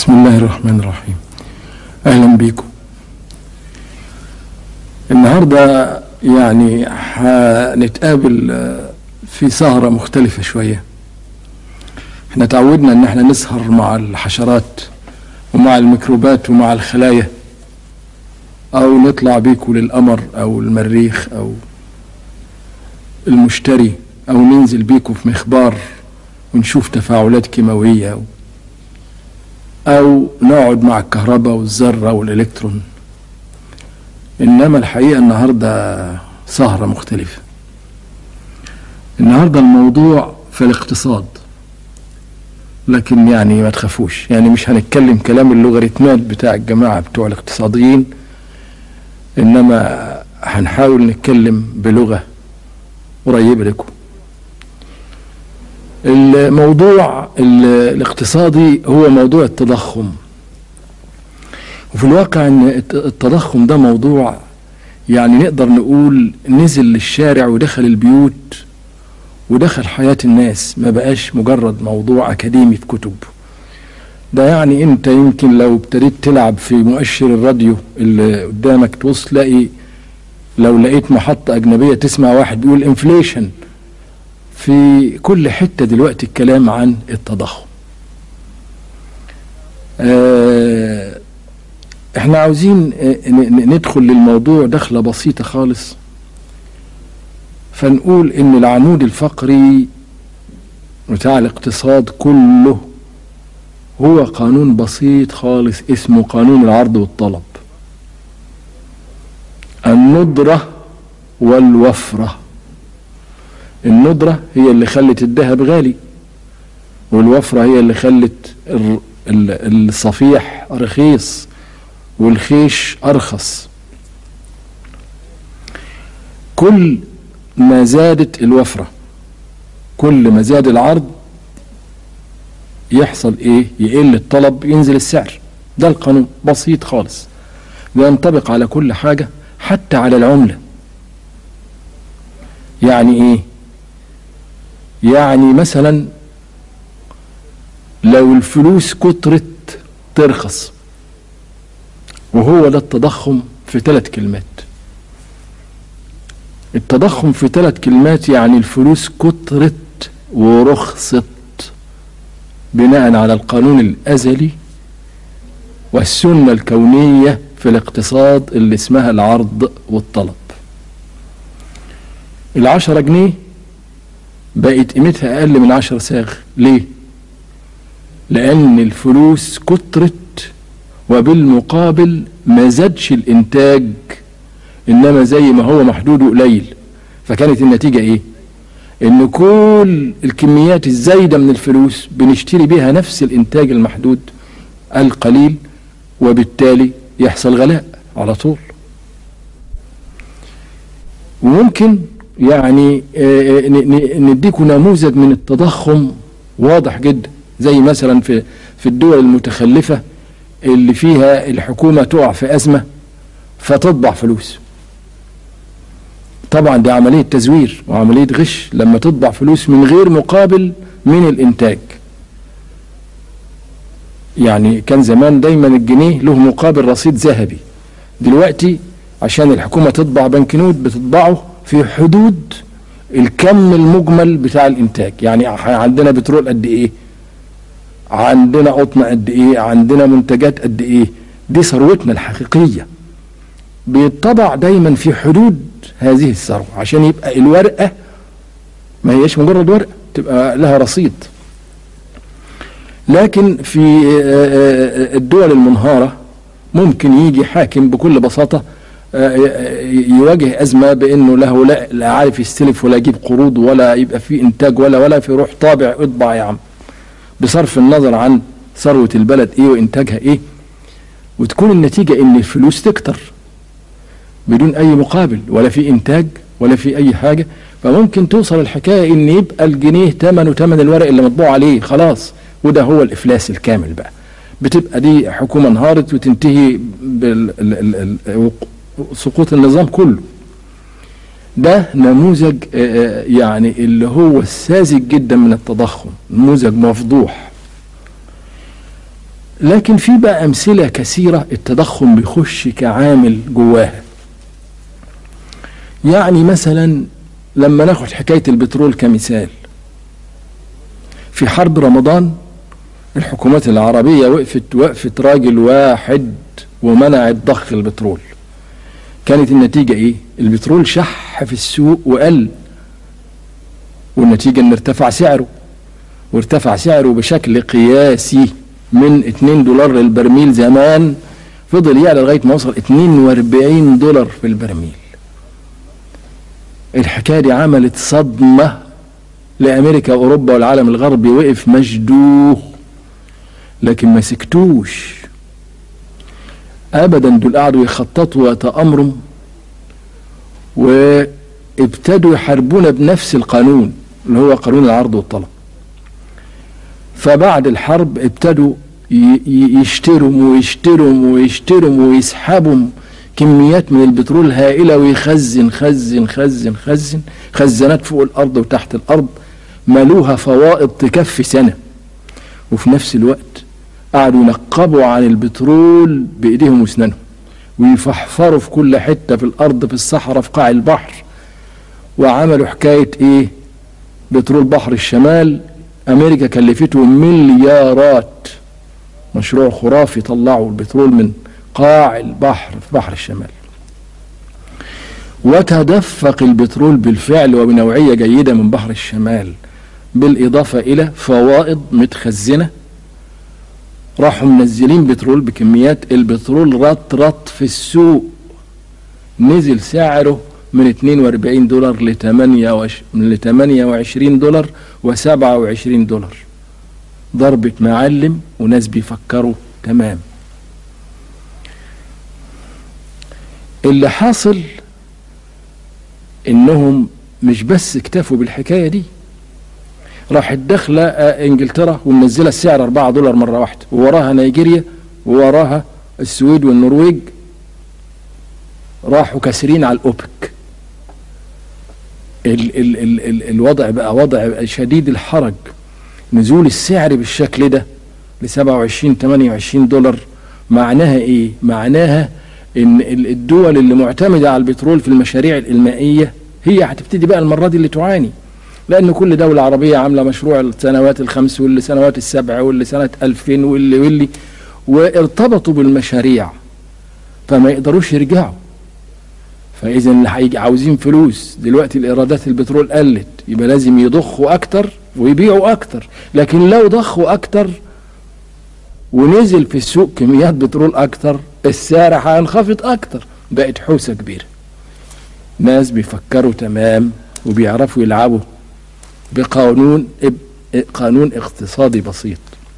بسم الله الرحمن الرحيم اهلا بيكم النهارده يعني هنتقابل آه، في سهرة مختلفة شوية احنا تعودنا ان احنا نسهر مع الحشرات ومع الميكروبات ومع الخلايا او نطلع بيكم للقمر او المريخ او المشتري او ننزل بيكم في مخبار ونشوف تفاعلات كيماوية أو, أو نقعد مع الكهرباء والذرة والإلكترون إنما الحقيقة النهاردة سهرة مختلفة النهاردة الموضوع في الاقتصاد لكن يعني ما تخافوش يعني مش هنتكلم كلام اللوغاريتمات بتاع الجماعة بتوع الاقتصاديين إنما هنحاول نتكلم بلغة قريبة لكم الموضوع ال- الاقتصادي هو موضوع التضخم وفي الواقع ان الت- التضخم ده موضوع يعني نقدر نقول نزل للشارع ودخل البيوت ودخل حياة الناس ما بقاش مجرد موضوع أكاديمي في كتب ده يعني انت يمكن لو ابتديت تلعب في مؤشر الراديو اللي قدامك تبص تلاقي لو لقيت محطة أجنبية تسمع واحد بيقول انفليشن في كل حتة دلوقتي الكلام عن التضخم آه، احنا عاوزين آه، ن- ن- ندخل للموضوع دخلة بسيطة خالص فنقول ان العمود الفقري بتاع الاقتصاد كله هو قانون بسيط خالص اسمه قانون العرض والطلب الندرة والوفره الندرة هي اللي خلت الذهب غالي والوفرة هي اللي خلت ال- ال- الصفيح رخيص والخيش أرخص كل ما زادت الوفرة كل ما زاد العرض يحصل ايه يقل الطلب ينزل السعر ده القانون بسيط خالص بينطبق على كل حاجة حتى على العملة يعني ايه يعني مثلا لو الفلوس كترت ترخص وهو ده التضخم في ثلاث كلمات التضخم في ثلاث كلمات يعني الفلوس كترت ورخصت بناء على القانون الأزلي والسنة الكونية في الاقتصاد اللي اسمها العرض والطلب العشرة جنيه بقت قيمتها أقل من عشر ساغ ليه؟ لأن الفلوس كترت وبالمقابل ما زادش الإنتاج إنما زي ما هو محدود قليل فكانت النتيجة إيه؟ إن كل الكميات الزايدة من الفلوس بنشتري بيها نفس الإنتاج المحدود القليل وبالتالي يحصل غلاء على طول وممكن يعني آه، آه، ن- ن- نديكم نموذج من التضخم واضح جدا زي مثلا في في الدول المتخلفة اللي فيها الحكومة تقع في أزمة فتطبع فلوس طبعا دي عملية تزوير وعملية غش لما تطبع فلوس من غير مقابل من الإنتاج يعني كان زمان دايما الجنيه له مقابل رصيد ذهبي دلوقتي عشان الحكومة تطبع بنكنوت بتطبعه في حدود الكم المجمل بتاع الانتاج يعني عندنا بترول قد ايه عندنا قطن قد ايه عندنا منتجات قد ايه دي ثروتنا الحقيقية بيطبع دايما في حدود هذه الثروة عشان يبقى الورقة ما هيش مجرد ورقة تبقى لها رصيد لكن في آه، آه، الدول المنهارة ممكن يجي حاكم بكل بساطة آه، يواجه أزمة بأنه له لا, لا عارف يستلف ولا يجيب قروض ولا يبقى في إنتاج ولا ولا في روح طابع اطبع يا عم بصرف النظر عن ثروة البلد إيه وإنتاجها إيه وتكون النتيجة إن الفلوس تكتر بدون أي مقابل ولا في إنتاج ولا في أي حاجة فممكن توصل الحكاية إن يبقى الجنيه ثمنه ثمن الورق اللي مطبوع عليه خلاص وده هو الإفلاس الكامل بقى بتبقى دي حكومة انهارت وتنتهي بسقوط النظام كله ده نموذج آه، يعني اللي هو الساذج جدا من التضخم نموذج مفضوح لكن في بقى أمثلة كثيرة التضخم بيخش كعامل جواها يعني مثلا لما ناخد حكاية البترول كمثال في حرب رمضان الحكومات العربية وقفت وقفت راجل واحد ومنعت ضخ البترول كانت النتيجة ايه البترول شح في السوق وقل والنتيجة ان ارتفع سعره وارتفع سعره بشكل قياسي من 2 دولار للبرميل زمان فضل يعلى لغاية ما وصل 42 دولار في البرميل الحكاية دي عملت صدمة لأمريكا وأوروبا والعالم الغربي وقف مشدوه لكن ما سكتوش أبدا دول قعدوا يخططوا ويتأمروا وابتدوا يحاربونا بنفس القانون اللي هو قانون العرض والطلب فبعد الحرب ابتدوا يشتروا ويشتروا ويشتروا ويسحبوا كميات من البترول هائلة ويخزن خزن خزن خزن خزانات فوق الأرض وتحت الأرض ملوها فوائض تكفي سنة وفي نفس الوقت قعدوا ينقبوا عن البترول بإيديهم وأسنانهم ويفحفروا في كل حتة في الأرض في الصحراء في قاع البحر وعملوا حكاية إيه بترول بحر الشمال أمريكا كلفته مليارات مشروع خرافي طلعوا البترول من قاع البحر في بحر الشمال وتدفق البترول بالفعل وبنوعية جيدة من بحر الشمال بالإضافة إلى فوائض متخزنة راحوا منزلين بترول بكميات البترول رط رط في السوق نزل سعره من 42 دولار ل 28 دولار و27 دولار ضربة معلم وناس بيفكروا تمام اللي حاصل انهم مش بس اكتفوا بالحكايه دي راحت داخله انجلترا ومنزله السعر 4 دولار مره واحده ووراها نيجيريا ووراها السويد والنرويج راحوا كاسرين على الاوبك ال ال ال ال الوضع بقى وضع شديد الحرج نزول السعر بالشكل ده ل 27 28 دولار معناها ايه؟ معناها ان الدول اللي معتمده على البترول في المشاريع المائيه هي هتبتدي بقى المره دي اللي تعاني لان كل دوله عربيه عامله مشروع السنوات الخمس واللي سنوات السبع واللي سنه 2000 واللي واللي وارتبطوا بالمشاريع فما يقدروش يرجعوا فاذا اللي هيجي عاوزين فلوس دلوقتي الايرادات البترول قلت يبقى لازم يضخوا اكتر ويبيعوا اكتر لكن لو ضخوا اكتر ونزل في السوق كميات بترول اكتر السعر هينخفض اكتر بقت حوسه كبيره ناس بيفكروا تمام وبيعرفوا يلعبوا بقانون قانون اقتصادي بسيط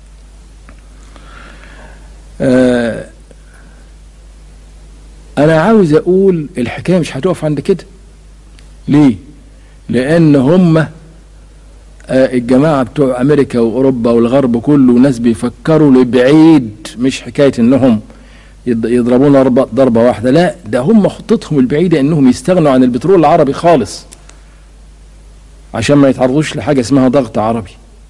آه انا عاوز اقول الحكايه مش هتقف عند كده ليه لان هم آه الجماعه بتوع امريكا واوروبا والغرب كله ناس بيفكروا لبعيد مش حكايه انهم يضربونا ضربه واحده لا ده هم خطتهم البعيده انهم يستغنوا عن البترول العربي خالص عشان ما يتعرضوش لحاجه اسمها ضغط عربي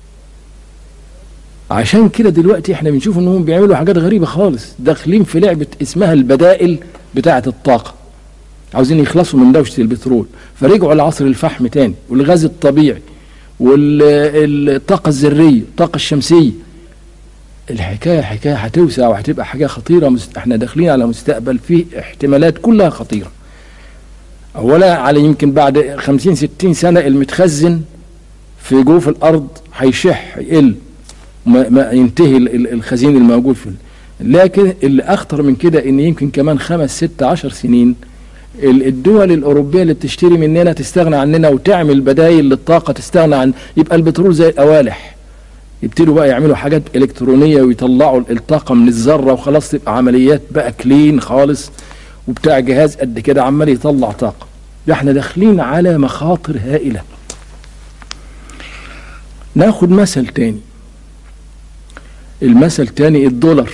عشان كده دلوقتي احنا بنشوف انهم بيعملوا حاجات غريبه خالص داخلين في لعبه اسمها البدائل بتاعه الطاقه عاوزين يخلصوا من دوشه البترول فرجعوا لعصر الفحم تاني والغاز الطبيعي والطاقه الذريه الطاقه الشمسيه الحكايه حكايه هتوسع وهتبقى حاجه خطيره احنا داخلين على مستقبل فيه احتمالات كلها خطيره اولا على يمكن بعد خمسين ستين سنة المتخزن في جوف الارض هيشح يقل ما, ما ينتهي الخزين الموجود في لكن اللي اخطر من كده ان يمكن كمان خمس ست عشر سنين الدول الاوروبيه اللي بتشتري مننا تستغنى عننا وتعمل بدايل للطاقه تستغنى عن يبقى البترول زي القوالح يبتدوا بقى يعملوا حاجات الكترونيه ويطلعوا الطاقه من الذره وخلاص تبقى عمليات بقى كلين خالص وبتاع جهاز قد كده عمال يطلع طاقة احنا داخلين على مخاطر هائلة ناخد مثل تاني المثل تاني الدولار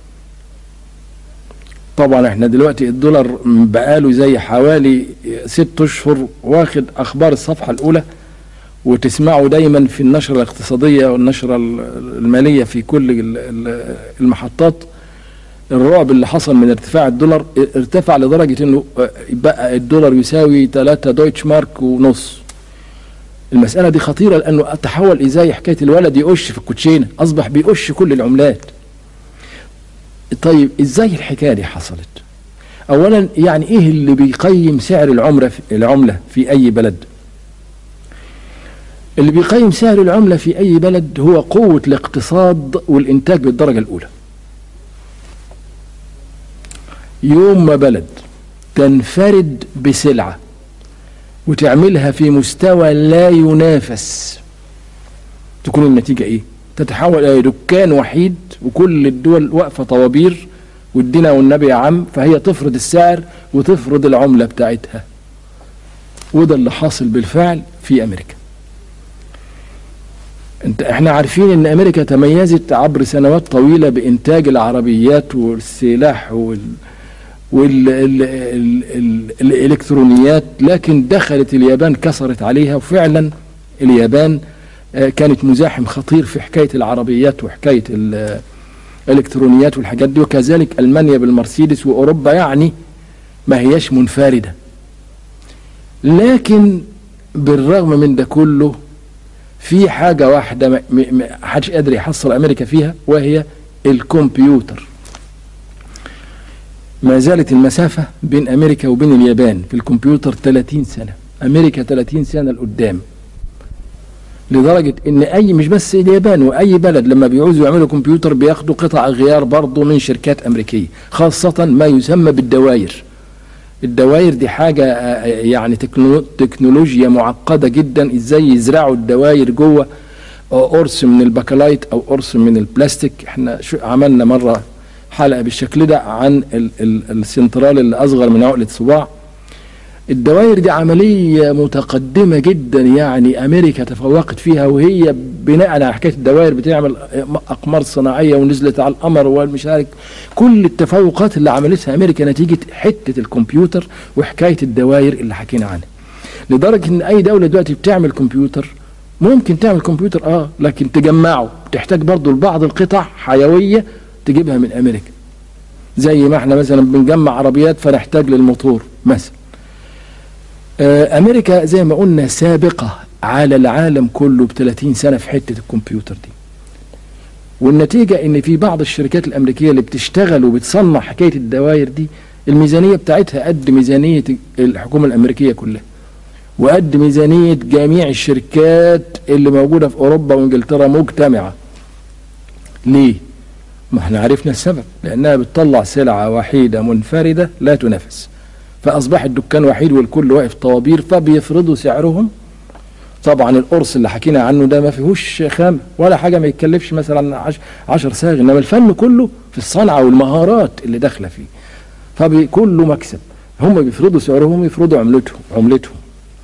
طبعا احنا دلوقتي الدولار بقاله زي حوالي ست اشهر واخد اخبار الصفحة الاولى وتسمعوا دايما في النشرة الاقتصادية والنشرة المالية في كل المحطات الرعب اللي حصل من ارتفاع الدولار ارتفع لدرجة انه بقى الدولار يساوي 3 دويتش مارك ونص المسألة دي خطيرة لأنه تحول إزاي حكاية الولد يقش في الكوتشينة أصبح بيقش كل العملات طيب إزاي الحكاية دي حصلت أولا يعني إيه اللي بيقيم سعر العملة في, العملة في أي بلد اللي بيقيم سعر العملة في أي بلد هو قوة الاقتصاد والإنتاج بالدرجة الأولى يوم ما بلد تنفرد بسلعة وتعملها في مستوى لا ينافس تكون النتيجة ايه تتحول الى دكان وحيد وكل الدول واقفة طوابير والدين والنبي يا عم فهي تفرض السعر وتفرض العملة بتاعتها وده اللي حاصل بالفعل في امريكا انت احنا عارفين ان امريكا تميزت عبر سنوات طويلة بانتاج العربيات والسلاح وال والالكترونيات لكن دخلت اليابان كسرت عليها وفعلا اليابان كانت مزاحم خطير في حكايه العربيات وحكايه الالكترونيات والحاجات دي وكذلك المانيا بالمرسيدس واوروبا يعني ما هياش منفرده لكن بالرغم من ده كله في حاجه واحده ما حدش قادر يحصل امريكا فيها وهي الكمبيوتر ما زالت المسافة بين أمريكا وبين اليابان في الكمبيوتر 30 سنة أمريكا 30 سنة لقدام لدرجة إن أي مش بس اليابان وأي بلد لما بيعوزوا يعملوا كمبيوتر بياخدوا قطع غيار برضه من شركات أمريكية خاصة ما يسمى بالدواير الدواير دي حاجة يعني تكنولوجيا معقدة جدا ازاي يزرعوا الدواير جوه قرص من الباكلايت او قرص من البلاستيك احنا عملنا مرة حلقة بالشكل ده عن السنترال اللي أصغر من عقلة صباع الدوائر دي عملية متقدمة جدا يعني أمريكا تفوقت فيها وهي بناء على حكاية الدوائر بتعمل أقمار صناعية ونزلت على القمر والمشارك كل التفوقات اللي عملتها أمريكا نتيجة حتة الكمبيوتر وحكاية الدوائر اللي حكينا عنها لدرجة إن أي دولة دلوقتي بتعمل كمبيوتر ممكن تعمل كمبيوتر اه لكن تجمعه تحتاج برضه لبعض القطع حيوية تجيبها من امريكا زي ما احنا مثلا بنجمع عربيات فنحتاج للموتور مثلا امريكا زي ما قلنا سابقة على العالم كله ب 30 سنة في حتة الكمبيوتر دي والنتيجة ان في بعض الشركات الامريكية اللي بتشتغل وبتصنع حكاية الدوائر دي الميزانية بتاعتها قد ميزانية الحكومة الامريكية كلها وقد ميزانية جميع الشركات اللي موجودة في اوروبا وانجلترا مجتمعة ليه ما احنا عرفنا السبب لانها بتطلع سلعة وحيدة منفردة لا تنافس فاصبح الدكان وحيد والكل واقف طوابير فبيفرضوا سعرهم طبعا القرص اللي حكينا عنه ده ما فيهوش خامة ولا حاجة ما يتكلفش مثلا عش عشر صاغ انما الفن كله في الصنعة والمهارات اللي داخلة فيه فكله مكسب هم بيفرضوا سعرهم يفرضوا عملتهم عملتهم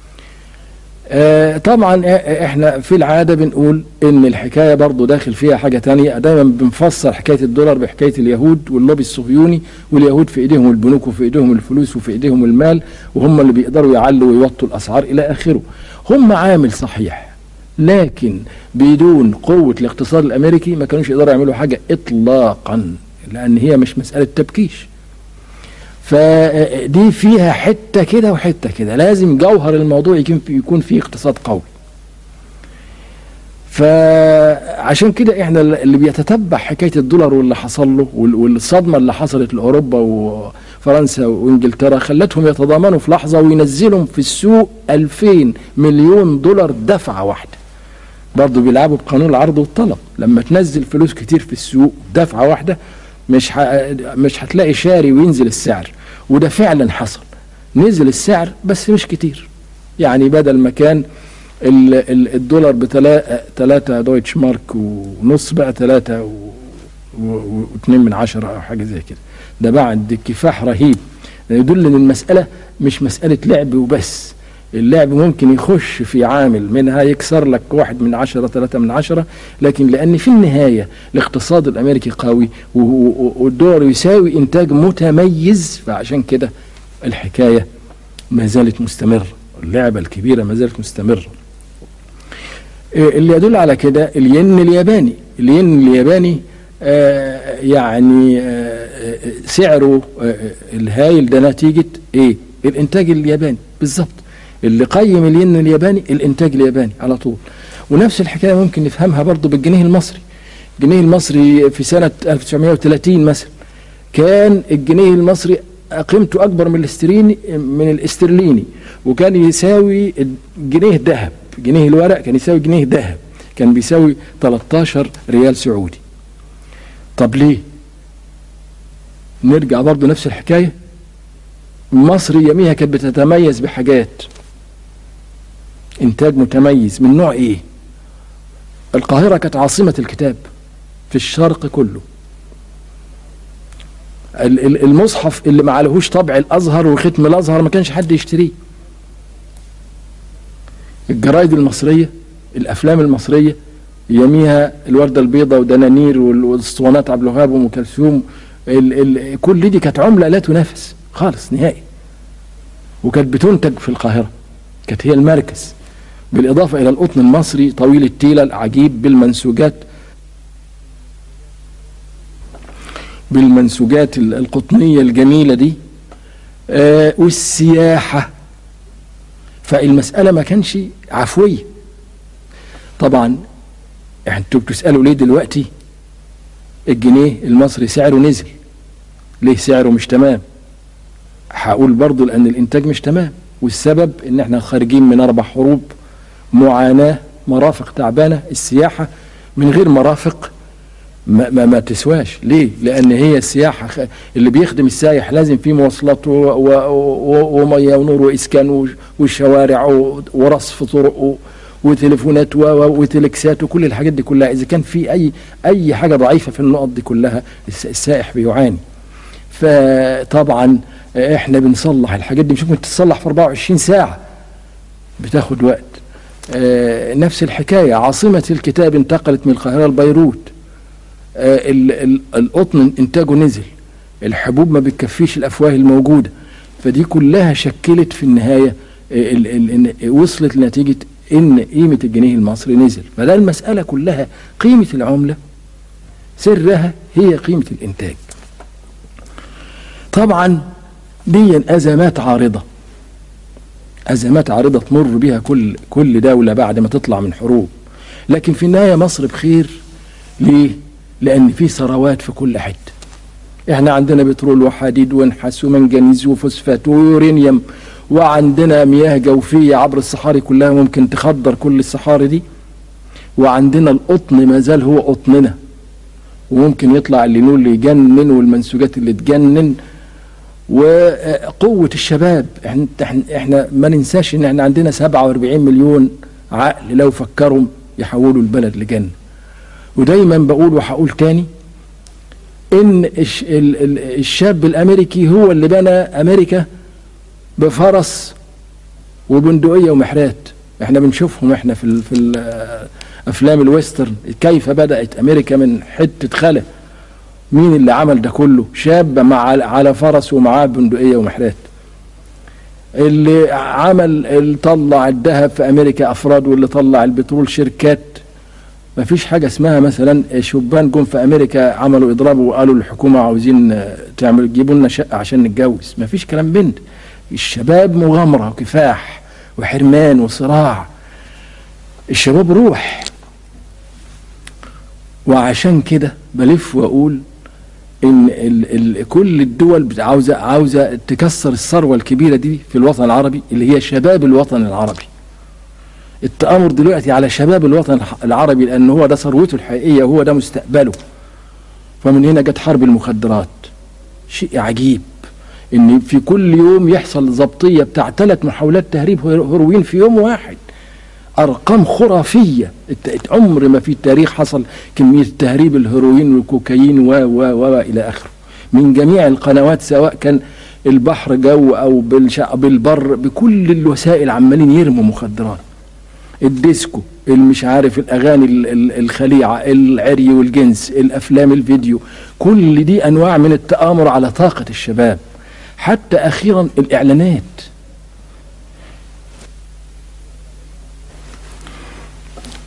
آه طبعا احنا في العاده بنقول ان الحكايه برضو داخل فيها حاجه تانية دايما بنفسر حكايه الدولار بحكايه اليهود واللوبي الصهيوني واليهود في ايديهم البنوك وفي ايديهم الفلوس وفي ايديهم المال وهم اللي بيقدروا يعلوا ويوطوا الاسعار الى اخره هم عامل صحيح لكن بدون قوه الاقتصاد الامريكي ما كانوش يقدروا يعملوا حاجه اطلاقا لان هي مش مساله تبكيش فدي فيها حته كده وحته كده لازم جوهر الموضوع يكون في يكون فيه اقتصاد قوي فعشان كده احنا اللي بيتتبع حكايه الدولار واللي حصل له والصدمه اللي حصلت لاوروبا وفرنسا وانجلترا خلتهم يتضامنوا في لحظه وينزلهم في السوق 2000 مليون دولار دفعه واحده برضه بيلعبوا بقانون العرض والطلب لما تنزل فلوس كتير في السوق دفعه واحده مش ح... مش هتلاقي شاري وينزل السعر وده فعلا حصل نزل السعر بس مش كتير يعني بدل ما كان الدولار ب 3 دويتش مارك ونص بقى 3 و2 من عشرة او حاجه زي كده ده بعد كفاح رهيب يدل ان المساله مش مساله لعب وبس اللعب ممكن يخش في عامل منها يكسر لك واحد من عشرة ثلاثة من عشرة لكن لأن في النهاية الاقتصاد الأمريكي قوي والدولار يساوي إنتاج متميز فعشان كده الحكاية ما زالت مستمرة اللعبة الكبيرة ما زالت مستمرة اللي يدل على كده الين الياباني الين الياباني آه يعني آه سعره آه الهايل ده نتيجة ايه الانتاج الياباني بالظبط اللي قيم الين الياباني الانتاج الياباني على طول ونفس الحكاية ممكن نفهمها برضو بالجنيه المصري الجنيه المصري في سنة 1930 مثلا كان الجنيه المصري قيمته أكبر من الاسترليني من الاسترليني وكان يساوي جنيه ذهب جنيه الورق كان يساوي جنيه ذهب كان بيساوي 13 ريال سعودي طب ليه نرجع برضو نفس الحكاية مصر يميها كانت بتتميز بحاجات انتاج متميز من نوع ايه القاهرة كانت عاصمة الكتاب في الشرق كله المصحف اللي ما عليهوش طبع الازهر وختم الازهر ما كانش حد يشتريه الجرايد المصريه الافلام المصريه يميها الورده البيضاء ودنانير والاسطوانات عبد الوهاب وام كلثوم كل دي كانت عمله لا تنافس خالص نهائي وكانت بتنتج في القاهره كانت هي المركز بالاضافه الى القطن المصري طويل التيله العجيب بالمنسوجات بالمنسوجات القطنية الجميلة دي آه والسياحة فالمسألة ما كانش عفوية طبعا انتوا بتسألوا ليه دلوقتي الجنيه المصري سعره نزل ليه سعره مش تمام هقول برضو لأن الإنتاج مش تمام والسبب إن احنا خارجين من أربع حروب معاناة مرافق تعبانة السياحة من غير مرافق ما, ما, ما تسواش ليه لان هي السياحه اللي بيخدم السايح لازم في مواصلات وميه ونور واسكان وشوارع ورصف طرق وتليفونات وتلكسات وكل الحاجات دي كلها اذا كان في اي اي حاجه ضعيفه في النقط دي كلها السائح بيعاني فطبعا احنا بنصلح الحاجات دي مش ممكن تتصلح في 24 ساعه بتاخد وقت نفس الحكايه عاصمه الكتاب انتقلت من القاهره لبيروت القطن انتاجه نزل الحبوب ما بتكفيش الافواه الموجوده فدي كلها شكلت في النهايه ال ال ال وصلت لنتيجه ان قيمه الجنيه المصري نزل فده المساله كلها قيمه العمله سرها هي قيمه الانتاج طبعا دي ازمات عارضه ازمات عارضه تمر بها كل كل دوله بعد ما تطلع من حروب لكن في النهايه مصر بخير ليه لان في ثروات في كل حته احنا عندنا بترول وحديد ونحاس ومنجنيز وفوسفات ويورانيوم وعندنا مياه جوفيه عبر الصحاري كلها ممكن تخدر كل الصحاري دي وعندنا القطن ما زال هو قطننا وممكن يطلع اللينول اللي يجنن والمنسوجات اللي تجنن وقوة الشباب احنا, احنا ما ننساش ان احنا عندنا 47 مليون عقل لو فكروا يحولوا البلد لجنة ودايما بقول وهقول تاني ان الشاب الامريكي هو اللي بنى امريكا بفرس وبندقيه ومحرات احنا بنشوفهم احنا في في افلام الويسترن كيف بدات امريكا من حته خلا مين اللي عمل ده كله شاب مع على فرس ومعاه بندقيه ومحرات اللي عمل اللي طلع الذهب في امريكا افراد واللي طلع البترول شركات ما فيش حاجة اسمها مثلا شبان جم في أمريكا عملوا إضراب وقالوا للحكومة عاوزين تعملوا تجيبوا لنا شقة عشان نتجوز ما فيش كلام بنت الشباب مغامرة وكفاح وحرمان وصراع الشباب روح وعشان كده بلف وأقول إن ال ال كل الدول عاوزة عاوزة تكسر الثروة الكبيرة دي في الوطن العربي اللي هي شباب الوطن العربي التآمر دلوقتي على شباب الوطن العربي لأن هو ده ثروته الحقيقية وهو ده مستقبله فمن هنا جت حرب المخدرات شيء عجيب ان في كل يوم يحصل ضبطيه بتاع ثلاث محاولات تهريب هيروين في يوم واحد ارقام خرافيه عمر ما في التاريخ حصل كميه تهريب الهيروين والكوكايين و و و الى اخره من جميع القنوات سواء كان البحر جو او بالبر بكل الوسائل عمالين يرموا مخدرات الديسكو المش عارف الاغاني الخليعه العري والجنس الافلام الفيديو كل دي انواع من التامر على طاقه الشباب حتى اخيرا الاعلانات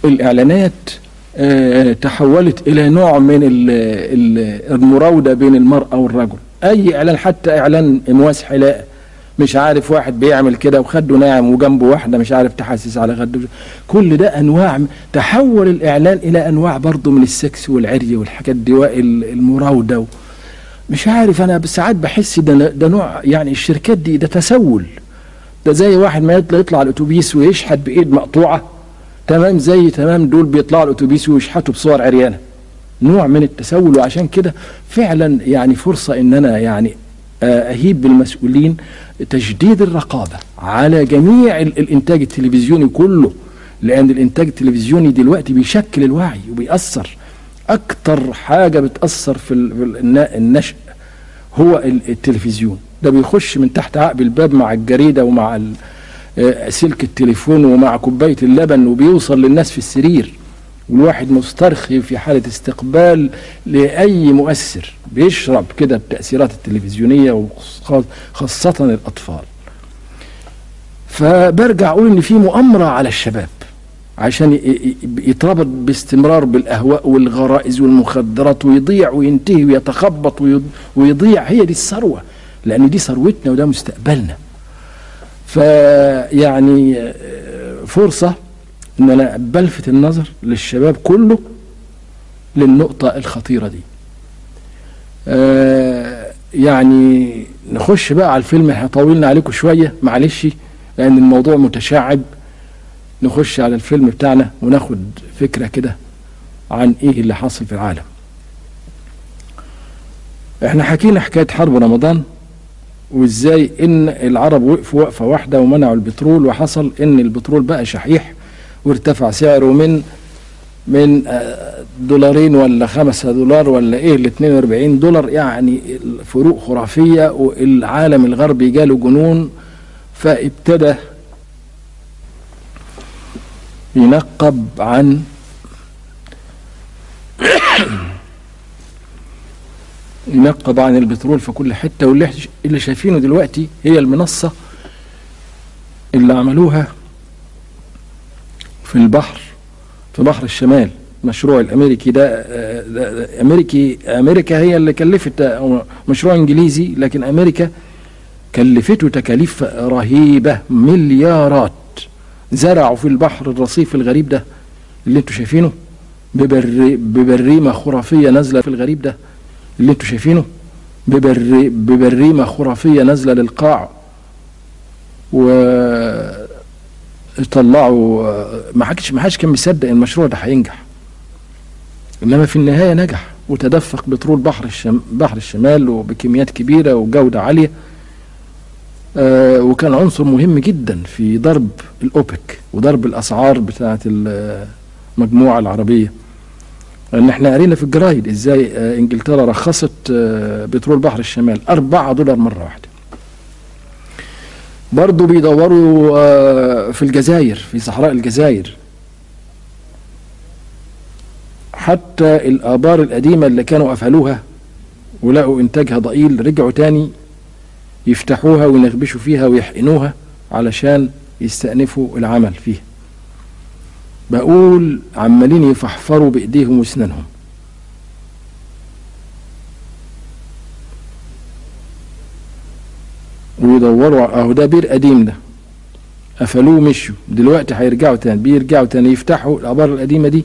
الاعلانات آه، تحولت الى نوع من ال- ال- المراوده بين المراه والرجل اي اعلان حتى اعلان مواس حلاقه مش عارف واحد بيعمل كده وخده ناعم وجنبه واحده مش عارف تحسس على خده كل ده انواع م- تحول الاعلان الى انواع برضه من السكس والعري والحاجات دي والمراوده و... مش عارف انا ساعات بحس ده ده نوع يعني الشركات دي ده تسول ده زي واحد ما يطلع يطلع الاتوبيس ويشحت بايد مقطوعه تمام زي تمام دول بيطلعوا الاتوبيس ويشحتوا بصور عريانه نوع من التسول وعشان كده فعلا يعني فرصه ان انا يعني آه، اهيب بالمسؤولين تجديد الرقابه على جميع ال- الانتاج التلفزيوني كله لان الانتاج التلفزيوني دلوقتي بيشكل الوعي وبيأثر اكتر حاجه بتأثر في ال- في النا- النشء هو ال- التلفزيون ده بيخش من تحت عقب الباب مع الجريده ومع ال- آه، سلك التليفون ومع كوبايه اللبن وبيوصل للناس في السرير والواحد مسترخي في حالة استقبال لأي مؤثر بيشرب كده التأثيرات التلفزيونية وخاصة الأطفال فبرجع أقول إن في مؤامرة على الشباب عشان ي- ي- يتربط باستمرار بالأهواء والغرائز والمخدرات ويضيع وينتهي ويتخبط ويض- ويضيع هي دي الثروة لأن دي ثروتنا وده مستقبلنا فيعني آه، فرصة ان انا بلفت النظر للشباب كله للنقطة الخطيرة دي آه يعني نخش بقى على الفيلم احنا طولنا عليكم شوية معلش لان الموضوع متشعب نخش على الفيلم بتاعنا وناخد فكرة كده عن ايه اللي حاصل في العالم احنا حكينا حكاية حرب رمضان وازاي ان العرب وقفوا وقفة واحدة ومنعوا البترول وحصل ان البترول بقى شحيح وارتفع سعره من من آه، دولارين ولا خمسة دولار ولا ايه ل 42 دولار يعني الفروق خرافية والعالم الغربي جاله جنون فابتدى ينقب عن ينقب عن البترول في كل حتة واللي اللي شايفينه دلوقتي هي المنصة اللي عملوها في البحر في بحر الشمال مشروع الامريكي ده, آه، ده, ده امريكي امريكا هي اللي كلفت آه، مشروع انجليزي لكن امريكا كلفته تكاليف رهيبه مليارات زرعوا في البحر الرصيف الغريب ده اللي انتوا شايفينه ببري ببريمه خرافيه نازله في الغريب ده اللي انتوا شايفينه ببري ببريمه خرافيه نازله للقاع و طلعوا آه، ما حدش ما حدش كان مصدق ان المشروع ده هينجح انما في النهايه نجح وتدفق بترول بحر الشم بحر الشمال وبكميات كبيره وجوده عاليه آه وكان عنصر مهم جدا في ضرب الاوبك وضرب الاسعار بتاعه المجموعه العربيه لان احنا قرينا في الجرايد ازاي آه انجلترا رخصت آه بترول بحر الشمال 4 دولار مره واحده برضه بيدوروا آه، في الجزائر في صحراء الجزائر حتى الآبار القديمة اللي كانوا قفلوها ولقوا إنتاجها ضئيل رجعوا تاني يفتحوها وينغبشوا فيها ويحقنوها علشان يستأنفوا العمل فيها بقول عمالين يفحفروا بإيديهم وأسنانهم ويدوروا اهو ده بير قديم ده قفلوه مشوا دلوقتي هيرجعوا تاني بيرجعوا تاني يفتحوا الابار القديمه دي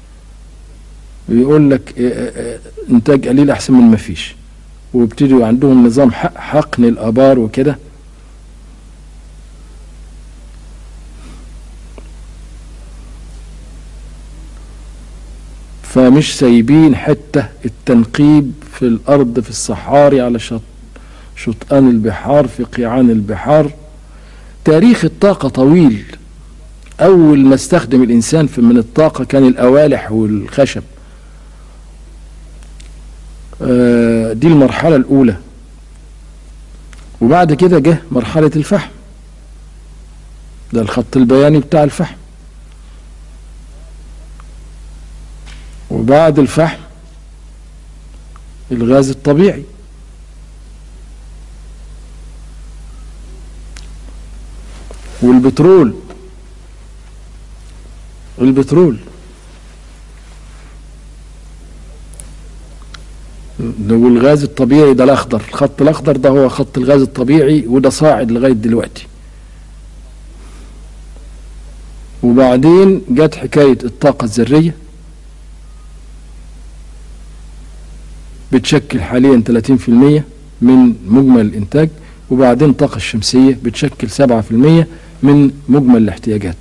ويقول لك اه اه اه انتاج قليل احسن من ما فيش ويبتدوا عندهم نظام حق حقن الابار وكده فمش سايبين حته التنقيب في الارض في الصحاري على شط شطآن البحار في قيعان البحار تاريخ الطاقة طويل أول ما استخدم الإنسان في من الطاقة كان الأوالح والخشب آه، دي المرحلة الأولى وبعد كده جه مرحلة الفحم ده الخط البياني بتاع الفحم وبعد الفحم الغاز الطبيعي والبترول البترول والغاز الطبيعي ده الاخضر الخط الاخضر ده هو خط الغاز الطبيعي وده صاعد لغايه دلوقتي وبعدين جت حكايه الطاقه الذريه بتشكل حاليا 30% من مجمل الانتاج وبعدين الطاقه الشمسيه بتشكل 7% من مجمل الاحتياجات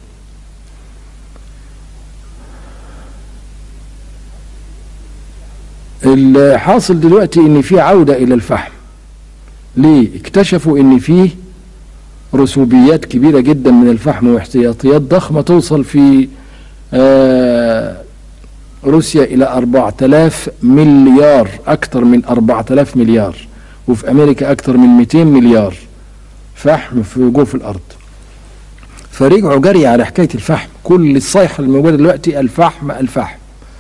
الحاصل دلوقتي ان في عودة الى الفحم ليه اكتشفوا ان فيه رسوبيات كبيرة جدا من الفحم واحتياطيات ضخمة توصل في آه روسيا الى 4000 مليار اكثر من 4000 مليار وفي امريكا اكثر من 200 مليار فحم في جوف الارض فرجعوا جري على حكاية الفحم كل الصيحة الموجودة دلوقتي الفحم الفحم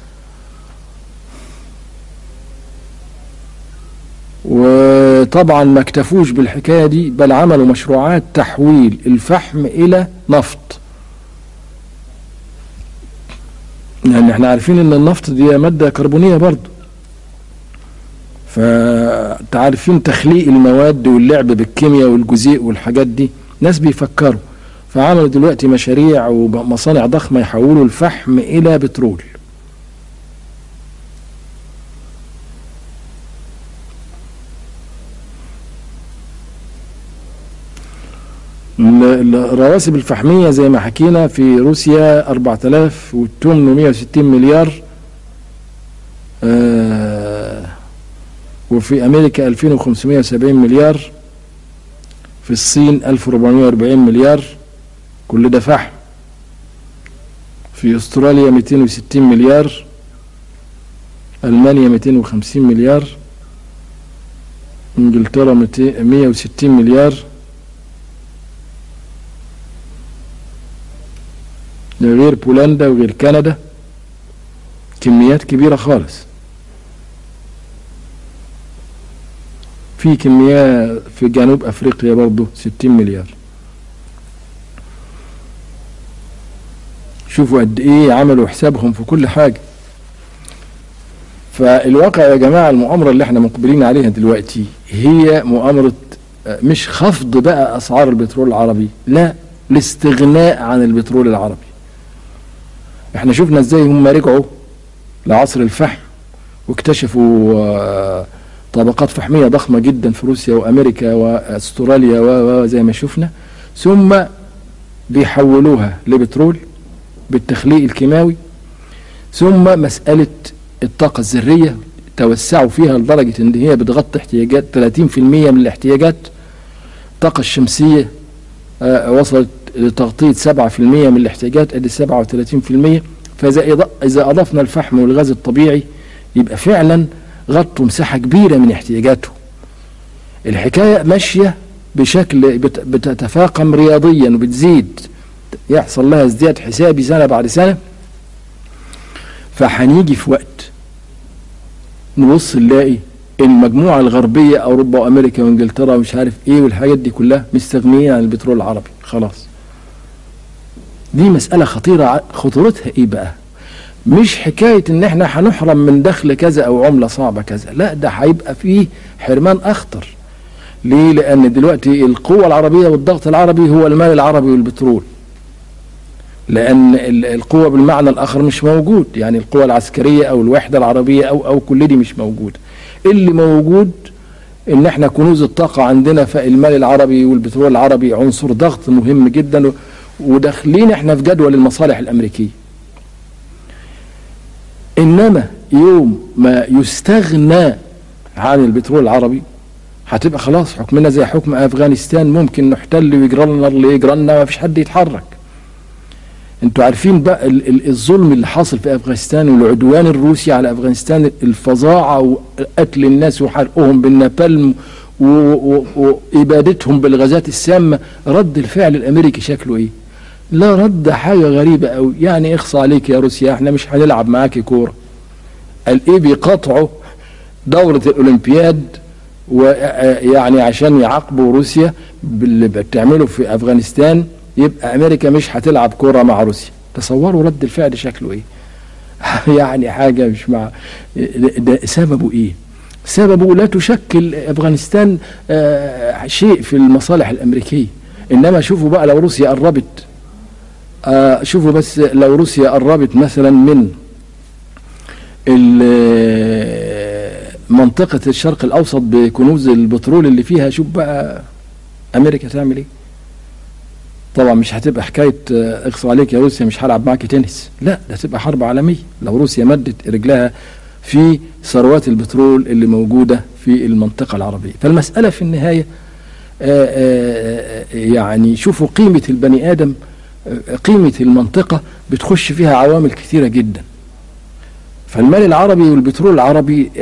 وطبعا ما اكتفوش بالحكايه دي بل عملوا مشروعات تحويل الفحم الى نفط يعني احنا عارفين ان النفط دي ماده كربونيه برضه فتعرفين تخليق المواد واللعب بالكيمياء والجزيء والحاجات دي ناس بيفكروا فعملوا دلوقتي مشاريع ومصانع ضخمه يحولوا الفحم الى بترول الرواسب الفحمية زي ما حكينا في روسيا 4860 مليار آه وفي أمريكا 2570 مليار في الصين 1440 مليار كل ده فحم في استراليا 260 مليار ألمانيا 250 مليار انجلترا 160 مليار ده غير بولندا وغير كندا كميات كبيرة خالص في كمية في جنوب أفريقيا برضه 60 مليار شوفوا قد إيه عملوا حسابهم في كل حاجة فالواقع يا جماعة المؤامرة اللي احنا مقبلين عليها دلوقتي هي مؤامرة مش خفض بقى أسعار البترول العربي لا الاستغناء عن البترول العربي احنا شفنا ازاي هم رجعوا لعصر الفحم واكتشفوا طبقات فحمية ضخمة جدا في روسيا وامريكا واستراليا وزي ما شفنا ثم بيحولوها لبترول بالتخليق الكيماوي ثم مسألة الطاقة الذرية توسعوا فيها لدرجة ان هي بتغطي احتياجات 30% من الاحتياجات الطاقة الشمسية وصلت لتغطية 7% من الاحتياجات ادي 37% فاذا اذا اضفنا الفحم والغاز الطبيعي يبقى فعلا غطوا مساحة كبيرة من احتياجاته الحكاية ماشية بشكل بتتفاقم رياضيا وبتزيد يحصل لها ازدياد حسابي سنة بعد سنة فهنيجي في وقت نبص نلاقي المجموعة الغربية أوروبا وأمريكا وإنجلترا ومش عارف إيه والحاجات دي كلها مستغنيين عن البترول العربي خلاص دي مسألة خطيرة خطورتها إيه بقى مش حكاية إن إحنا هنحرم من دخل كذا أو عملة صعبة كذا لا ده هيبقى فيه حرمان أخطر ليه لأن دلوقتي القوة العربية والضغط العربي هو المال العربي والبترول لأن القوة بالمعنى الآخر مش موجود يعني القوة العسكرية أو الوحدة العربية أو أو كل دي مش موجود اللي موجود ان احنا كنوز الطاقة عندنا فالمال العربي والبترول العربي عنصر ضغط مهم جدا وداخلين احنا في جدول المصالح الامريكية انما يوم ما يستغنى عن البترول العربي هتبقى خلاص حكمنا زي حكم افغانستان ممكن نحتل ويجرى لنا اللي يجرى لنا ما فيش حد يتحرك انتوا عارفين بقى الظلم اللي حاصل في افغانستان والعدوان الروسي على افغانستان الفظاعه وقتل الناس وحرقهم بالنابالم وابادتهم بالغازات السامه رد الفعل الامريكي شكله ايه؟ لا رد حاجه غريبه قوي يعني اخصى عليك يا روسيا احنا مش هنلعب معاكي كوره قال ايه بيقاطعوا دوره الاولمبياد ويعني عشان يعاقبوا روسيا باللي بتعمله في افغانستان يبقى امريكا مش هتلعب كوره مع روسيا تصوروا رد الفعل شكله ايه يعني حاجة مش مع ده سببه ايه سببه لا تشكل افغانستان آه شيء في المصالح الامريكيه انما شوفوا بقى لو روسيا قربت آه شوفوا بس لو روسيا قربت مثلا من منطقة الشرق الأوسط بكنوز البترول اللي فيها شوف بقى أمريكا تعمل إيه طبعا مش هتبقى حكاية اغصوا عليك يا روسيا مش هلعب معاك تنس لا ده تبقى حرب عالمية لو روسيا مدت رجلها في ثروات البترول اللي موجودة في المنطقة العربية فالمسألة في النهاية آآ آآ يعني شوفوا قيمة البني آدم قيمة المنطقة بتخش فيها عوامل كثيرة جدا فالمال العربي والبترول العربي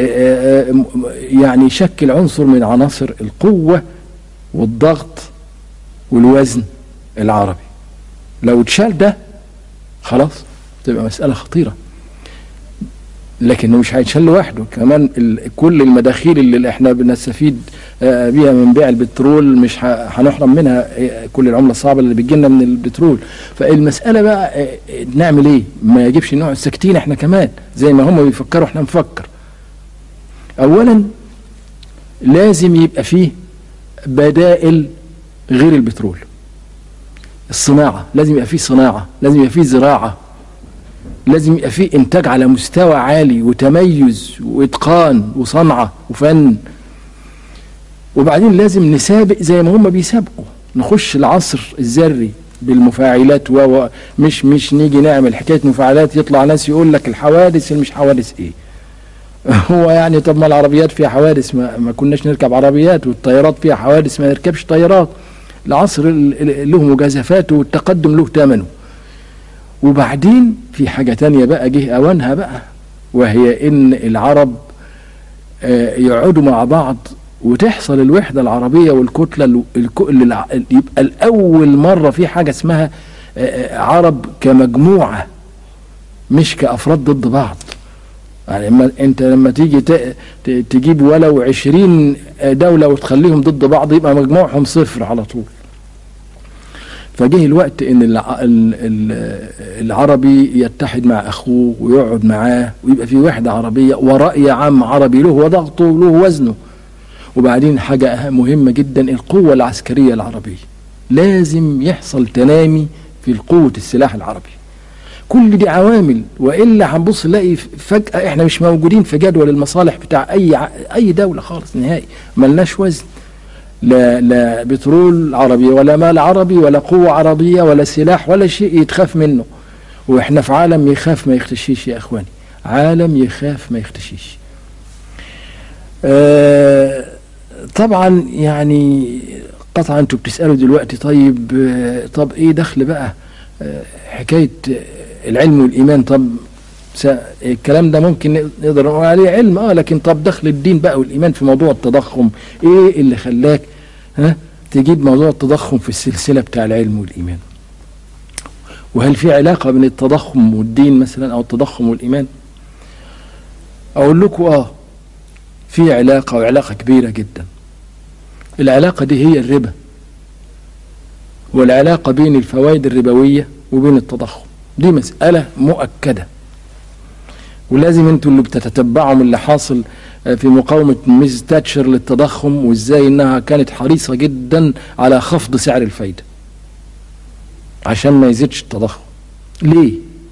يعني يشكل عنصر من عناصر القوة والضغط والوزن العربي لو اتشال ده خلاص تبقى مسألة خطيرة لكنه مش هيتشال لوحده كمان كل المداخيل اللي احنا بنستفيد بيها من بيع البترول مش هنحرم منها كل العمله الصعبه اللي بتجيلنا من البترول فالمساله بقى نعمل ايه ما يجيبش نقعد ساكتين احنا كمان زي ما هم بيفكروا احنا نفكر اولا لازم يبقى فيه بدائل غير البترول الصناعه لازم يبقى فيه صناعه لازم يبقى فيه زراعه لازم يبقى فيه انتاج على مستوى عالي وتميز واتقان وصنعه وفن وبعدين لازم نسابق زي ما هم بيسابقوا نخش العصر الذري بالمفاعلات و مش مش نيجي نعمل حكايه مفاعلات يطلع ناس يقول لك الحوادث اللي مش حوادث ايه هو يعني طب ما العربيات فيها حوادث ما, ما كناش نركب عربيات والطيارات فيها حوادث ما نركبش طيارات العصر له مجازفاته والتقدم له ثمنه وبعدين في حاجة تانية بقى جه أوانها بقى وهي إن العرب يقعدوا مع بعض وتحصل الوحدة العربية والكتلة اللي يبقى الأول مرة في حاجة اسمها عرب كمجموعة مش كأفراد ضد بعض يعني لما انت لما تيجي تجيب ولو عشرين دولة وتخليهم ضد بعض يبقى مجموعهم صفر على طول فجه الوقت ان العربي يتحد مع اخوه ويقعد معاه ويبقى في وحده عربيه وراي عام عربي له وضغطه وله وزنه وبعدين حاجه مهمه جدا القوه العسكريه العربيه لازم يحصل تنامي في قوه السلاح العربي كل دي عوامل والا هنبص نلاقي فجاه احنا مش موجودين في جدول المصالح بتاع اي اي دوله خالص نهائي ملناش وزن لا لا بترول عربي ولا مال عربي ولا قوة عربية ولا سلاح ولا شيء يتخاف منه واحنا في عالم يخاف ما يختشيش يا اخواني عالم يخاف ما يختشيش آه طبعا يعني قطعا انتوا بتسألوا دلوقتي طيب آه طب ايه دخل بقى آه حكاية العلم والإيمان طب الكلام ده ممكن نقدر نقول عليه علم اه لكن طب دخل الدين بقى والايمان في موضوع التضخم ايه اللي خلاك ها تجيب موضوع التضخم في السلسله بتاع العلم والايمان وهل في علاقه بين التضخم والدين مثلا او التضخم والايمان اقول لكم اه في علاقه وعلاقه كبيره جدا العلاقه دي هي الربا والعلاقه بين الفوائد الربويه وبين التضخم دي مساله مؤكده ولازم انتوا اللي بتتتبعوا من اللي حاصل في مقاومة ميز تاتشر للتضخم وازاي انها كانت حريصة جدا على خفض سعر الفايدة عشان ما يزيدش التضخم ليه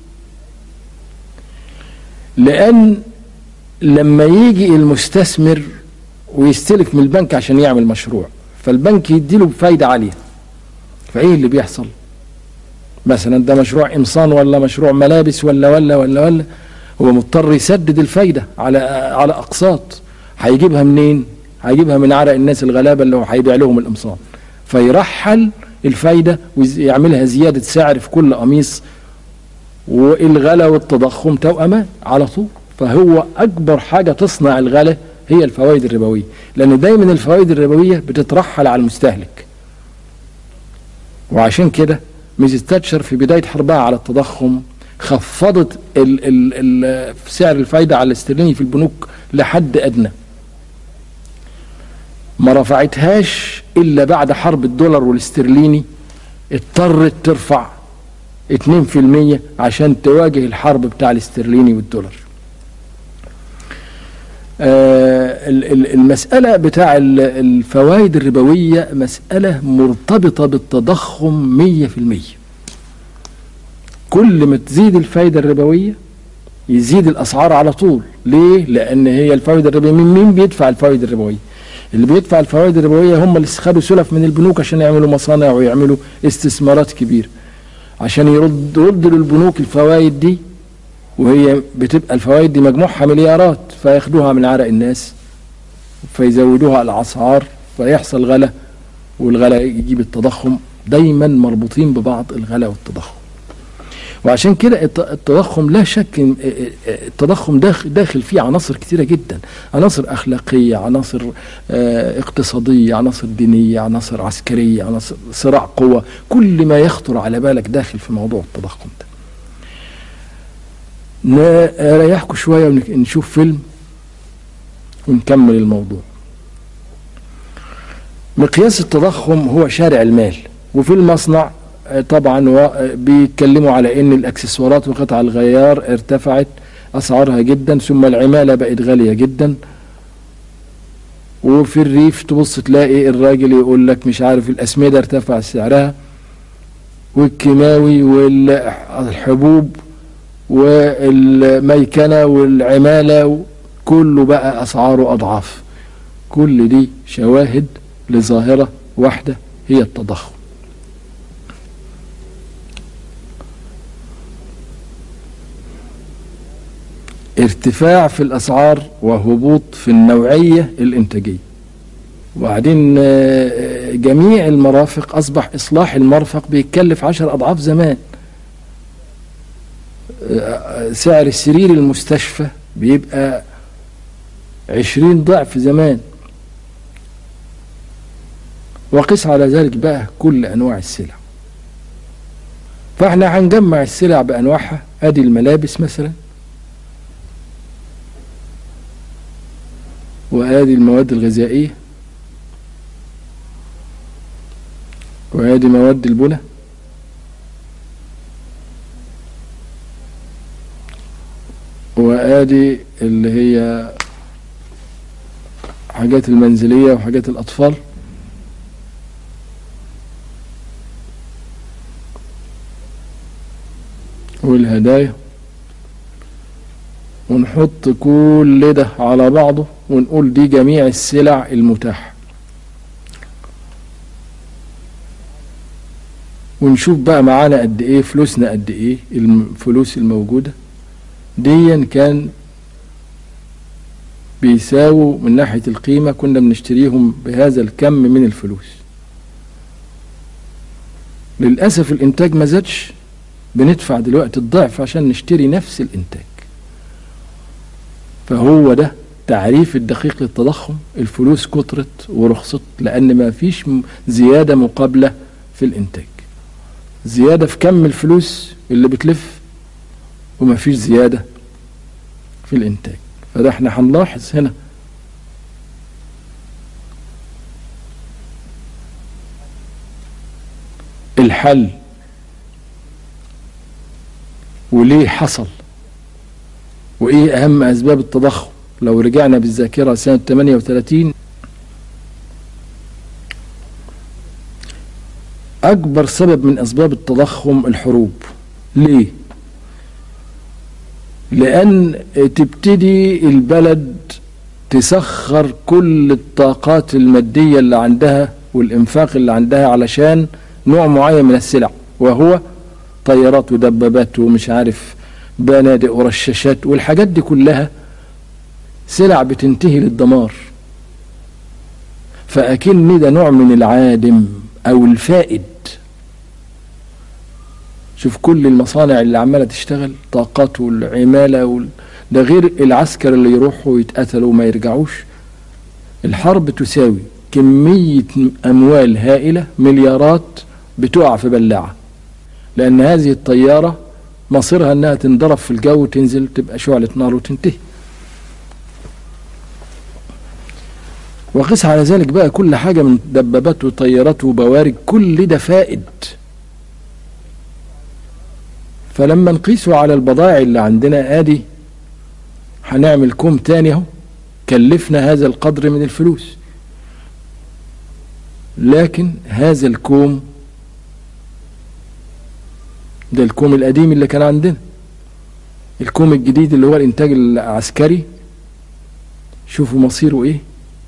لان لما يجي المستثمر ويستلف من البنك عشان يعمل مشروع فالبنك يديله بفايدة عالية فايه اللي بيحصل مثلا ده مشروع قمصان ولا مشروع ملابس ولا ولا ولا ولا هو مضطر يسدد الفايده على على اقساط هيجيبها منين؟ هيجيبها من عرق الناس الغلابه اللي هو هيبيع لهم القمصان فيرحل الفايده ويعملها زياده سعر في كل قميص والغلا والتضخم توأمان على طول فهو اكبر حاجه تصنع الغلا هي الفوائد الربويه لان دايما الفوائد الربويه بتترحل على المستهلك وعشان كده ميزيس تاتشر في بدايه حربها على التضخم خفضت ال ال ال سعر الفايدة على الاسترليني في البنوك لحد أدنى ما رفعتهاش إلا بعد حرب الدولار والاسترليني اضطرت ترفع 2% عشان تواجه الحرب بتاع الاسترليني والدولار آه، ال- ال- المسألة بتاع ال- الفوائد الربوية مسألة مرتبطة بالتضخم 100% كل ما تزيد الفايدة الربوية يزيد الأسعار على طول ليه؟ لأن هي الفوائد الربوية مين مين بيدفع الفوائد الربوية؟ اللي بيدفع الفوائد الربوية هم اللي خدوا سلف من البنوك عشان يعملوا مصانع ويعملوا استثمارات كبيرة عشان يرد يرد للبنوك الفوائد دي وهي بتبقى الفوائد دي مجموعها مليارات فياخدوها من عرق الناس فيزودوها الأسعار فيحصل غلا والغلا يجيب التضخم دايما مربوطين ببعض الغلا والتضخم وعشان كده الت- التضخم لا شك إن- التضخم داخل, داخل فيه عناصر كتيرة جدا عناصر أخلاقية عناصر آه، اقتصادية عناصر دينية عناصر عسكرية عناصر صراع قوة كل ما يخطر على بالك داخل في موضوع التضخم ده نريحكم شوية ونشوف فيلم ونكمل الموضوع مقياس التضخم هو شارع المال وفي المصنع آه، طبعا و- آه، بيتكلموا على ان الاكسسوارات وقطع الغيار ارتفعت اسعارها جدا ثم العماله بقت غاليه جدا وفي الريف تبص تلاقي الراجل يقول لك مش عارف الاسمده ارتفع سعرها والكيماوي والحبوب والميكنه والعماله كله بقى اسعاره اضعاف كل دي شواهد لظاهره واحده هي التضخم ارتفاع في الاسعار وهبوط في النوعيه الانتاجيه وبعدين آه، جميع المرافق اصبح اصلاح المرفق بيتكلف عشر اضعاف زمان آه، سعر السرير المستشفى بيبقى عشرين ضعف زمان وقس على ذلك بقى كل انواع السلع فاحنا هنجمع السلع بانواعها ادي الملابس مثلا وادي المواد الغذائيه وادي مواد البناء وادي اللي هي حاجات المنزليه وحاجات الاطفال والهدايا ونحط كل ده على بعضه ونقول دي جميع السلع المتاحة ونشوف بقى معانا قد ايه فلوسنا قد ايه الفلوس الموجودة ديا كان بيساووا من ناحية القيمة كنا بنشتريهم بهذا الكم من الفلوس للأسف الإنتاج ما زادش بندفع دلوقتي الضعف عشان نشتري نفس الإنتاج فهو ده تعريف الدقيق للتضخم الفلوس كترت ورخصت لأن ما فيش م- زيادة مقابلة في الإنتاج زيادة في كم الفلوس اللي بتلف وما فيش زيادة في الإنتاج فده احنا هنلاحظ هنا الحل وليه حصل وايه اهم اسباب التضخم لو رجعنا بالذاكره سنه 38 اكبر سبب من اسباب التضخم الحروب ليه لان تبتدي البلد تسخر كل الطاقات الماديه اللي عندها والانفاق اللي عندها علشان نوع معين من السلع وهو طيارات ودبابات ومش عارف بنادق ورشاشات والحاجات دي كلها سلع بتنتهي للدمار فأكن ده نوع من العادم أو الفائد شوف كل المصانع اللي عمالة تشتغل طاقات والعمالة وال... ده غير العسكر اللي يروحوا يتقتلوا وما يرجعوش الحرب تساوي كمية أموال هائلة مليارات بتقع في بلاعة لأن هذه الطيارة مصيرها انها تنضرب في الجو وتنزل تبقى شعلة نار وتنتهي وقس على ذلك بقى كل حاجة من دبابات وطيارات وبوارج كل ده فائد فلما نقيسه على البضائع اللي عندنا ادي هنعمل كوم تاني اهو كلفنا هذا القدر من الفلوس لكن هذا الكوم ده الكوم القديم اللي كان عندنا الكوم الجديد اللي هو الانتاج العسكري شوفوا مصيره ايه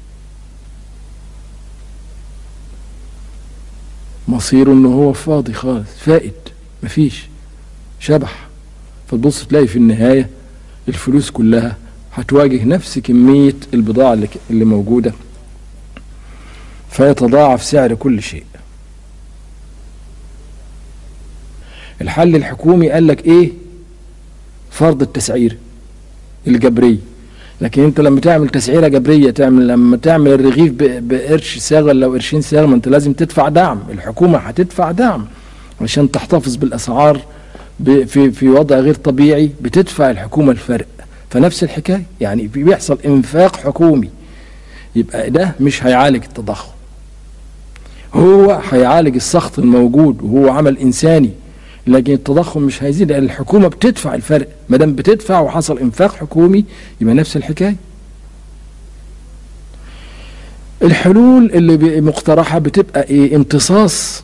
مصيره ان هو فاضي خالص فائد مفيش شبح فتبص تلاقي في النهاية الفلوس كلها هتواجه نفس كمية البضاعة اللي, اللي موجودة فيتضاعف سعر كل شيء الحل الحكومي قال لك ايه فرض التسعير الجبري لكن انت لما تعمل تسعيره جبريه تعمل لما تعمل الرغيف بقرش صاغ ولا قرشين صاغ ما انت لازم تدفع دعم الحكومه هتدفع دعم عشان تحتفظ بالاسعار في في وضع غير طبيعي بتدفع الحكومه الفرق فنفس الحكايه يعني بيحصل انفاق حكومي يبقى ده مش هيعالج التضخم هو هيعالج السخط الموجود وهو عمل انساني لكن التضخم مش هيزيد لان الحكومه بتدفع الفرق ما دام بتدفع وحصل انفاق حكومي يبقى نفس الحكايه الحلول اللي مقترحه بتبقى ايه امتصاص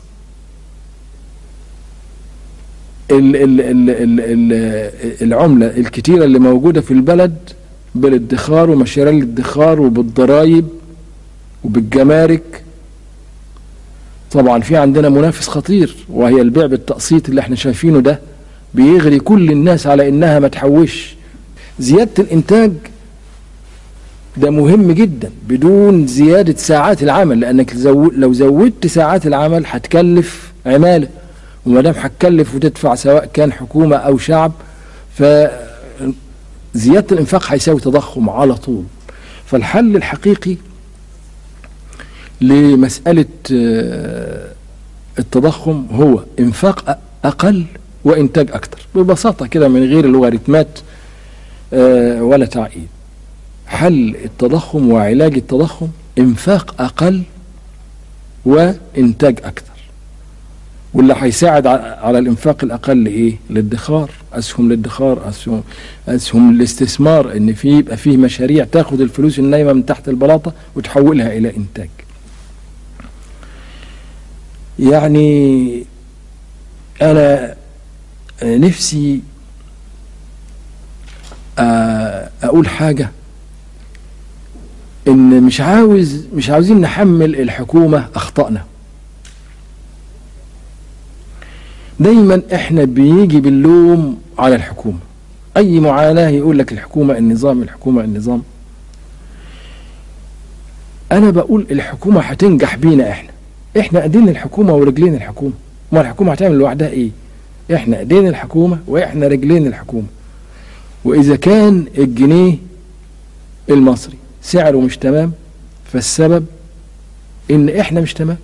ال ال ال ال ال العمله الكتيره اللي موجوده في البلد بالادخار ومشاريع الادخار وبالضرائب وبالجمارك طبعا في عندنا منافس خطير وهي البيع بالتقسيط اللي احنا شايفينه ده بيغري كل الناس على انها ما تحوش زيادة الانتاج ده مهم جدا بدون زيادة ساعات العمل لانك لو زودت ساعات العمل هتكلف عمالة وما دام هتكلف وتدفع سواء كان حكومة او شعب فزيادة الانفاق هيساوي تضخم على طول فالحل الحقيقي لمسألة التضخم هو انفاق اقل وانتاج اكتر ببساطة كده من غير لوغاريتمات ولا تعقيد حل التضخم وعلاج التضخم انفاق اقل وانتاج اكتر واللي هيساعد على الانفاق الاقل ايه الادخار اسهم الادخار اسهم اسهم الاستثمار ان في يبقى فيه مشاريع تاخد الفلوس النايمه من تحت البلاطه وتحولها الى انتاج يعني انا نفسي اقول حاجه ان مش عاوز مش عاوزين نحمل الحكومه اخطائنا دايما احنا بيجي باللوم على الحكومه اي معاناه يقول لك الحكومه النظام الحكومه النظام انا بقول الحكومه هتنجح بينا احنا احنا ايدين الحكومه ورجلين الحكومه ما الحكومه هتعمل لوحدها ايه احنا ايدين الحكومه واحنا رجلين الحكومه واذا كان الجنيه المصري سعره مش تمام فالسبب ان احنا مش تمام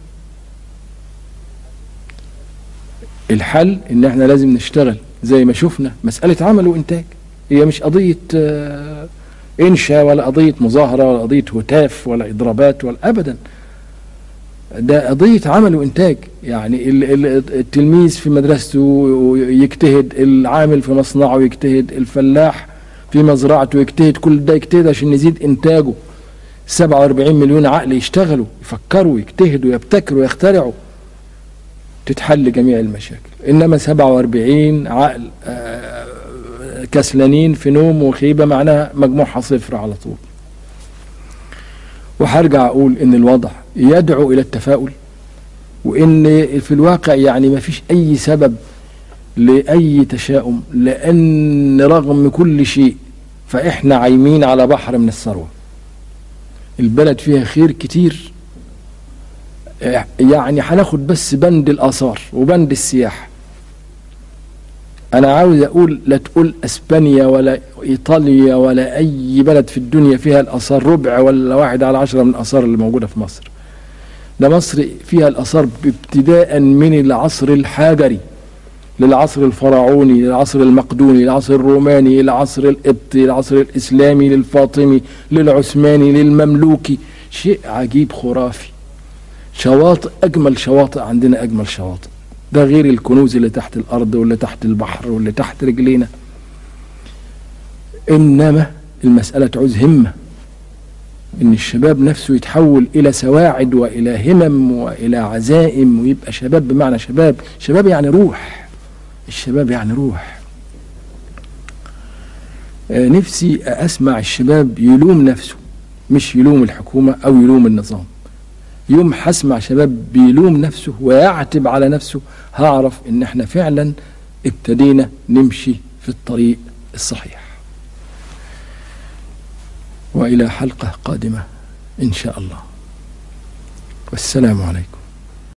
الحل ان احنا لازم نشتغل زي ما شفنا مسألة عمل وانتاج هي مش قضية انشاء ولا قضية مظاهرة ولا قضية هتاف ولا اضرابات ولا ابدا ده قضية عمل وإنتاج يعني التلميذ في مدرسته يجتهد العامل في مصنعه يجتهد الفلاح في مزرعته يجتهد كل ده يجتهد عشان يزيد إنتاجه 47 مليون عقل يشتغلوا يفكروا يجتهدوا يبتكروا يخترعوا تتحل جميع المشاكل إنما 47 عقل كسلانين في نوم وخيبة معناها مجموعها صفر على طول وهرجع أقول إن الوضع يدعو إلى التفاؤل وإن في الواقع يعني ما فيش أي سبب لأي تشاؤم لأن رغم كل شيء فإحنا عايمين على بحر من الثروة البلد فيها خير كتير يعني هناخد بس بند الآثار وبند السياحة أنا عاوز أقول لا تقول أسبانيا ولا إيطاليا ولا أي بلد في الدنيا فيها الآثار ربع ولا واحد على عشرة من الآثار اللي موجودة في مصر ده مصر فيها الآثار ابتداء من العصر الحجري للعصر الفرعوني للعصر المقدوني للعصر الروماني للعصر القبطي للعصر الإسلامي للفاطمي للعثماني للمملوكي شيء عجيب خرافي شواطئ أجمل شواطئ عندنا أجمل شواطئ ده غير الكنوز اللي تحت الأرض واللي تحت البحر واللي تحت رجلينا إنما المسألة تعوز همة إن الشباب نفسه يتحول إلى سواعد وإلى همم وإلى عزائم ويبقى شباب بمعنى شباب شباب يعني روح الشباب يعني روح آه، نفسي أسمع الشباب يلوم نفسه مش يلوم الحكومة أو يلوم النظام يوم حسمع شباب بيلوم نفسه ويعتب على نفسه هعرف ان احنا فعلا ابتدينا نمشي في الطريق الصحيح والى حلقه قادمه ان شاء الله والسلام عليكم